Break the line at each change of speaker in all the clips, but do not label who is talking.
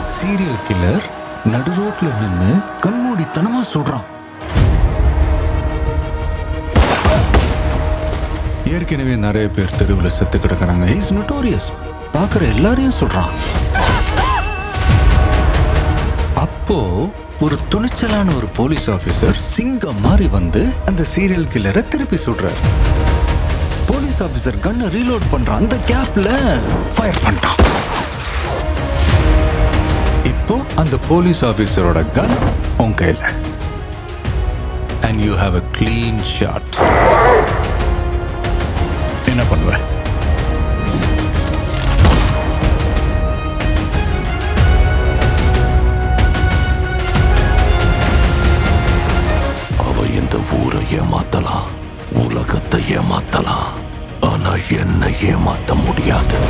Serial killer நடு ரோட்ல நின்னு கண்மூடித்தனமா சுடுறான் ஏற்கனவே நிறைய பேர் தெருவில் செத்து கிடக்குறாங்க இஸ் நோட்டோரியஸ் பார்க்குற எல்லாரையும் சொல்றான் அப்போ ஒரு துணிச்சலான ஒரு போலீஸ் ஆபீசர் சிங்கம் மாதிரி வந்து அந்த சீரியல் கில்லரை திருப்பி சுடுறார் போலீஸ் ஆபீசர் கன்னை ரீலோட் பண்றான் அந்த கேப்ல ஃபயர் பண்ணிட்டான் இப்போ அந்த போலீஸ் ஆபீசரோட கன் உன் கையில and you have a clean shot என்ன பண்ணுவ
அவ இந்த ஊரை ஏமாத்தலாம் உலகத்தை ஏமாத்தலாம் ஆனா என்னை ஏமாத்த முடியாது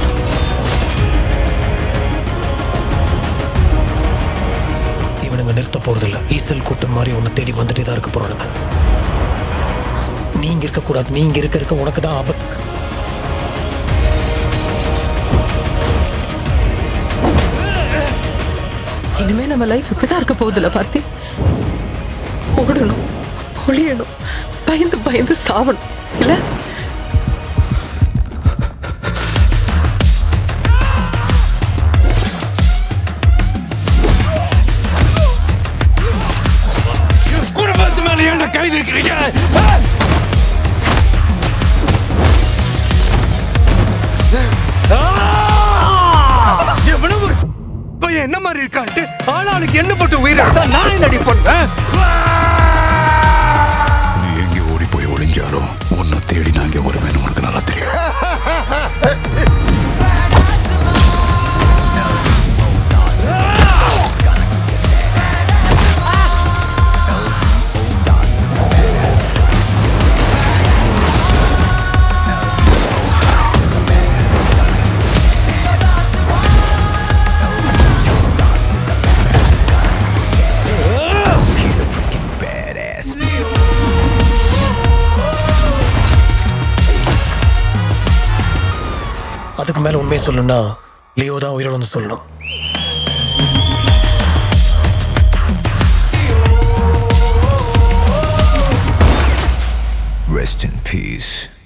இவனுங்க நிறுத்த போறதில்ல ஈசல் கூட்டம் மாதிரி உன்னை தேடி வந்துட்டே தான் இருக்க போறானுங்க நீங்க இருக்கக்கூடாது நீங்க இருக்க இருக்க உனக்கு தான் ஆபத்து
இனிமே நம்ம லைஃப் இப்படிதான் இருக்க போகுதுல பார்த்தி ஓடணும் ஒளியணும் பயந்து பயந்து சாவணும் இல்ல
குடும்பத்து மேல என்ன கை வைக்கிறீங்க எவ்வளவு ஒரு பையன் என்ன மாதிரி இருக்கான்ட்டு ஆளாளுக்கு என்ன போட்டு உயிரை எடுத்தா நான் என்னடி பண்ணுவேன்
நீ எங்கே ஓடி போய் ஒளிஞ்சாலும் உன்னை தேடி நான் இங்கே வருவேன் உனக்கு நல்லா தெரியும்
அதுக்கு மேல உண்மையை சொல்லணும்னா லியோ தான் உயிரோட வந்து சொல்லணும்
Rest in peace.